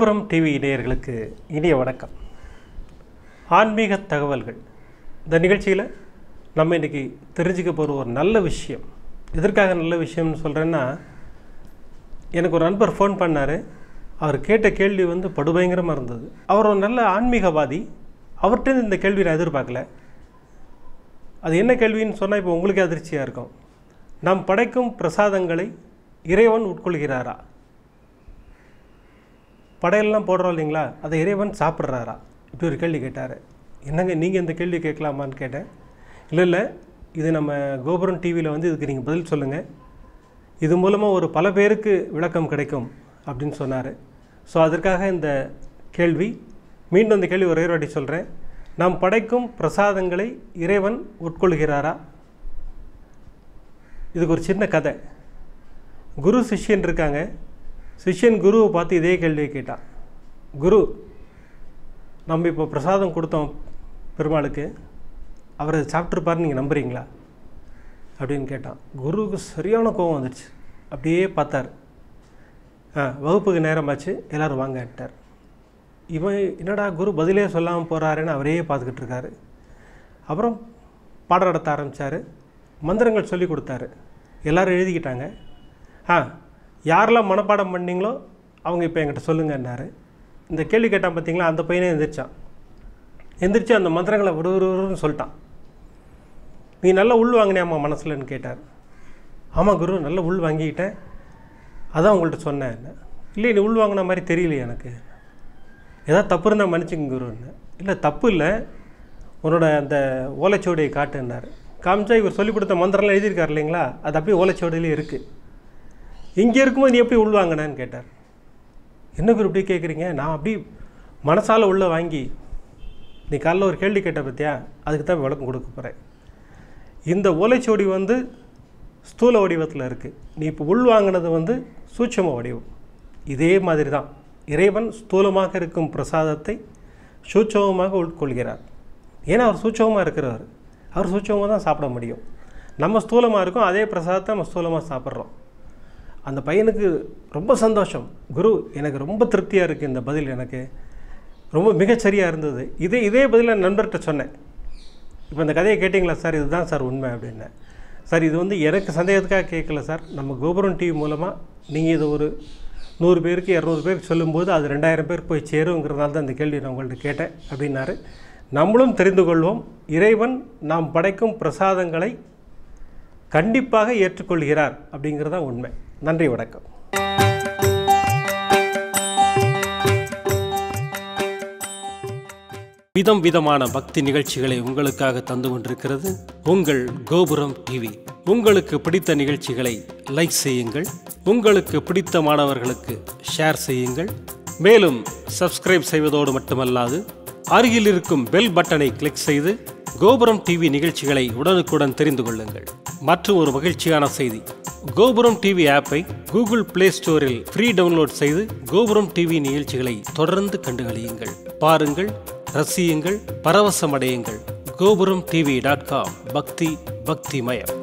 கோபுரம் டிவி நேயர்களுக்கு இனிய வணக்கம் ஆன்மீக தகவல்கள் இந்த நிகழ்ச்சியில் நம்ம இன்றைக்கி தெரிஞ்சுக்க போகிற ஒரு நல்ல விஷயம் எதற்காக நல்ல விஷயம்னு சொல்கிறேன்னா எனக்கு ஒரு நண்பர் ஃபோன் பண்ணார் அவர் கேட்ட கேள்வி வந்து படுபயங்கரமாக இருந்தது அவர் ஒரு நல்ல ஆன்மீகவாதி அவர்கிட்ட இந்த கேள்வி நான் எதிர்பார்க்கல அது என்ன கேள்வின்னு சொன்னால் இப்போ உங்களுக்கு அதிர்ச்சியாக இருக்கும் நாம் படைக்கும் பிரசாதங்களை இறைவன் உட்கொள்கிறாரா படையெல்லாம் போடுறோம் இல்லைங்களா அதை இறைவன் சாப்பிட்றாரா இப்படி ஒரு கேள்வி கேட்டார் என்னங்க நீங்கள் இந்த கேள்வி கேட்கலாமான்னு கேட்டேன் இல்லை இல்லை இது நம்ம கோபுரம் டிவியில் வந்து இதுக்கு நீங்கள் பதில் சொல்லுங்கள் இது மூலமாக ஒரு பல பேருக்கு விளக்கம் கிடைக்கும் அப்படின்னு சொன்னார் ஸோ அதற்காக இந்த கேள்வி மீண்டும் இந்த கேள்வி ஒரே ஒரு வாட்டி சொல்கிறேன் நாம் படைக்கும் பிரசாதங்களை இறைவன் உட்கொள்கிறாரா இதுக்கு ஒரு சின்ன கதை குரு சிஷ்யன் இருக்காங்க சிஷ்யன் குருவை பார்த்து இதே கேள்வியை கேட்டான் குரு நம்ம இப்போ பிரசாதம் கொடுத்தோம் பெருமாளுக்கு அவர் அதை சாப்பிட்ருப்பாருன்னு நீங்கள் நம்புறீங்களா அப்படின்னு கேட்டான் குருவுக்கு சரியான கோவம் வந்துடுச்சு அப்படியே பார்த்தார் ஆ வகுப்புக்கு நேரமாச்சு எல்லோரும் வாங்கட்டார் இவன் என்னடா குரு பதிலே சொல்லாமல் போகிறாருன்னு அவரே பார்த்துக்கிட்டு இருக்காரு அப்புறம் பாடம் நடத்த ஆரம்பித்தார் மந்திரங்கள் சொல்லி கொடுத்தாரு எல்லோரும் எழுதிக்கிட்டாங்க ஆ யாரெல்லாம் மனப்பாடம் பண்ணீங்களோ அவங்க இப்போ என்கிட்ட சொல்லுங்கன்னாரு இந்த கேள்வி கேட்டான் பார்த்தீங்களா அந்த பையனே எந்திரிச்சான் எந்திரிச்சு அந்த மந்திரங்களை விடுவிறுன்னு சொல்லிட்டான் நீ நல்லா உள் வாங்கினியாம்மா மனசுலன்னு கேட்டார் ஆமாம் குரு நல்ல உள் வாங்கிக்கிட்டேன் அதான் உங்கள்கிட்ட சொன்னேன் இல்லை நீ உள் வாங்கின மாதிரி தெரியலையே எனக்கு ஏதாவது தப்பு இருந்தால் மன்னிச்சுங்க குருன்னு இல்லை தப்பு இல்லை உன்னோட அந்த ஓலைச்சுவடியை காட்டுன்னார் காமிச்சா இவர் சொல்லிக் கொடுத்த மந்திரம்லாம் எழுதியிருக்கார் இல்லைங்களா அது அப்படியே ஓலைச்சுவடியிலே இருக்குது இங்கே இருக்கும்போது நீ எப்படி உள்வாங்கினேன்னு கேட்டார் என்ன குரு இப்படி கேட்குறீங்க நான் அப்படி மனசால் உள்ளே வாங்கி நீ காலைல ஒரு கேள்வி கேட்ட பற்றியா அதுக்கு தான் விளக்கம் கொடுக்க போகிறேன் இந்த ஓலைச்சுவடி வந்து ஸ்தூல வடிவத்தில் இருக்குது நீ இப்போ உள்வாங்கினது வந்து சூட்சம வடிவம் இதே மாதிரி தான் இறைவன் ஸ்தூலமாக இருக்கும் பிரசாதத்தை சூட்சமமாக உட்கொள்கிறார் ஏன்னா அவர் சூட்சமமாக இருக்கிறவர் அவர் சூட்சமமாக தான் சாப்பிட முடியும் நம்ம ஸ்தூலமாக இருக்கோம் அதே பிரசாதத்தை நம்ம ஸ்தூலமாக சாப்பிட்றோம் அந்த பையனுக்கு ரொம்ப சந்தோஷம் குரு எனக்கு ரொம்ப திருப்தியாக இருக்குது இந்த பதில் எனக்கு ரொம்ப மிகச்சரியாக இருந்தது இதே இதே பதிலை நண்பர்கிட்ட சொன்னேன் இப்போ இந்த கதையை கேட்டிங்களா சார் இதுதான் சார் உண்மை அப்படின்னேன் சார் இது வந்து எனக்கு சந்தேகத்துக்காக கேட்கல சார் நம்ம கோபுரம் டிவி மூலமாக நீங்கள் இது ஒரு நூறு பேருக்கு இரநூறு பேருக்கு சொல்லும்போது அது ரெண்டாயிரம் பேருக்கு போய் சேருங்கிறதால தான் இந்த கேள்வி நான் உங்கள்கிட்ட கேட்டேன் அப்படின்னாரு நம்மளும் தெரிந்து கொள்வோம் இறைவன் நாம் படைக்கும் பிரசாதங்களை கண்டிப்பாக ஏற்றுக்கொள்கிறார் அப்படிங்கிறது தான் உண்மை நன்றி வணக்கம் விதம் விதமான பக்தி நிகழ்ச்சிகளை உங்களுக்காக தந்து கொண்டிருக்கிறது உங்கள் கோபுரம் டிவி உங்களுக்கு பிடித்த நிகழ்ச்சிகளை லைக் செய்யுங்கள் உங்களுக்கு பிடித்த மாணவர்களுக்கு ஷேர் செய்யுங்கள் மேலும் சப்ஸ்கிரைப் செய்வதோடு மட்டுமல்லாது அருகில் இருக்கும் பெல் பட்டனை கிளிக் செய்து கோபுரம் டிவி நிகழ்ச்சிகளை உடனுக்குடன் தெரிந்து கொள்ளுங்கள் மற்றும் ஒரு மகிழ்ச்சியான செய்தி கோபுரம் டிவி ஆப்பை கூகுள் பிளே ஸ்டோரில் ஃப்ரீ டவுன்லோட் செய்து கோபுரம் டிவி நிகழ்ச்சிகளை தொடர்ந்து கண்டுகளியுங்கள் பாருங்கள் ரசியுங்கள் பரவசமடையுங்கள் கோபுரம் டிவி டாட் காம் பக்தி பக்திமயம்